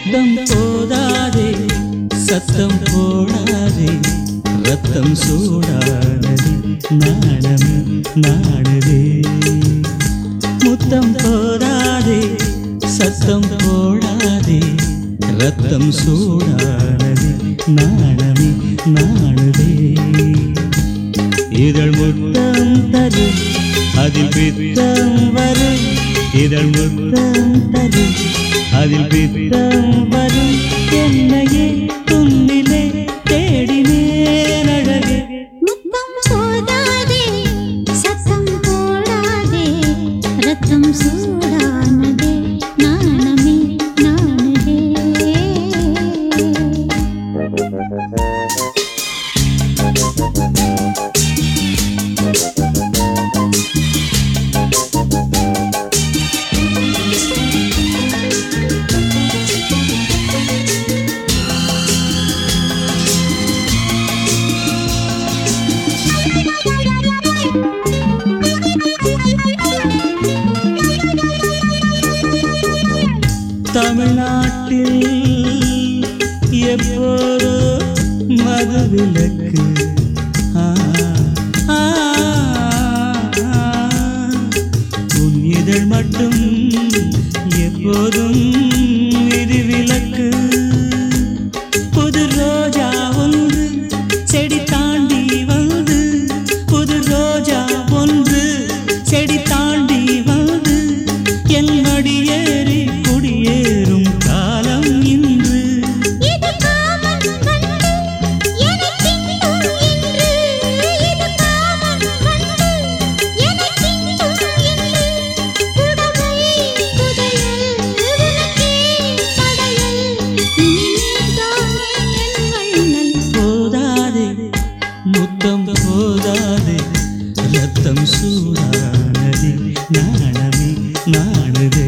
முத்தம் போதாதே சத்தம் போடாதே ரத்தம் சூடானது நாணம் நாடுதே முத்தம் போதாதே சத்தம் போடாதே ரத்தம் சூடானது நாணமே நாடுதே இதழ் முத்தம் தரும் அதில் பித்தம் வரும் இதழ் முத்தம் தரும் அதில் பித்தம் வரும் என்னையே துன்னிலே தேடினேன் அழகே முத்தம் போதாதே சத்தம் போடாதே ரத்தம் சூடானதே நாணமே நாணதே தமிழ்நாட்டில் எப்போதோ மதுவிலக்கு ஆ, ஆ, ஆ. உன் இதழ் மட்டும் எப்போதும் விதிவிலக்கு புது ரோஜா ஒன்று செடி தாண்டி வந்து புது ரோஜா ஒன்று செடி தாண்டி வந்து என் மடியேறி குடியேறும் காலம் இன்று இது காமன் வந்து எனக்கிண்டும் இன்று இது காமன் வந்து எனக்கிண்டும் இன்று புடவை புதையல் உனக்கே படையல் நீதானே என் வண்ணல் போதாதே முத்தம் போதாதே ரத்தம் சூடானதே நாணமே நாடுதே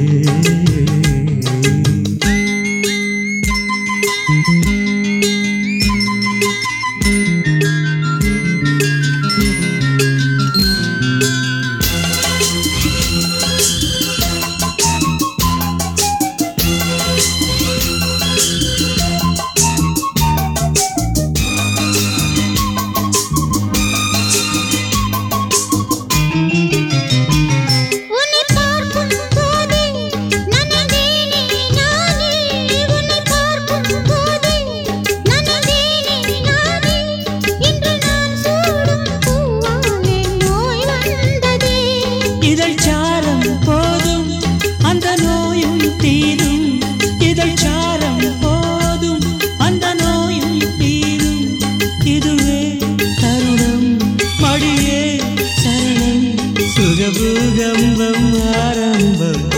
உன்னை பார்க்கும் போதே நனவேனே நானே உன்னை பார்க்கும் போதே நனவேனே நானே இன்று நான் சூடும் பூவாலே நோய் வந்ததே இதழ் சாரம் போதும் அந்த நோயும் தீரும் இதழ் சாரம் போதும் அந்த நோயும் தீரும் இதுவே தருணம் மடியே சரணம் சுகபூகம்பம் ஆரம்பம்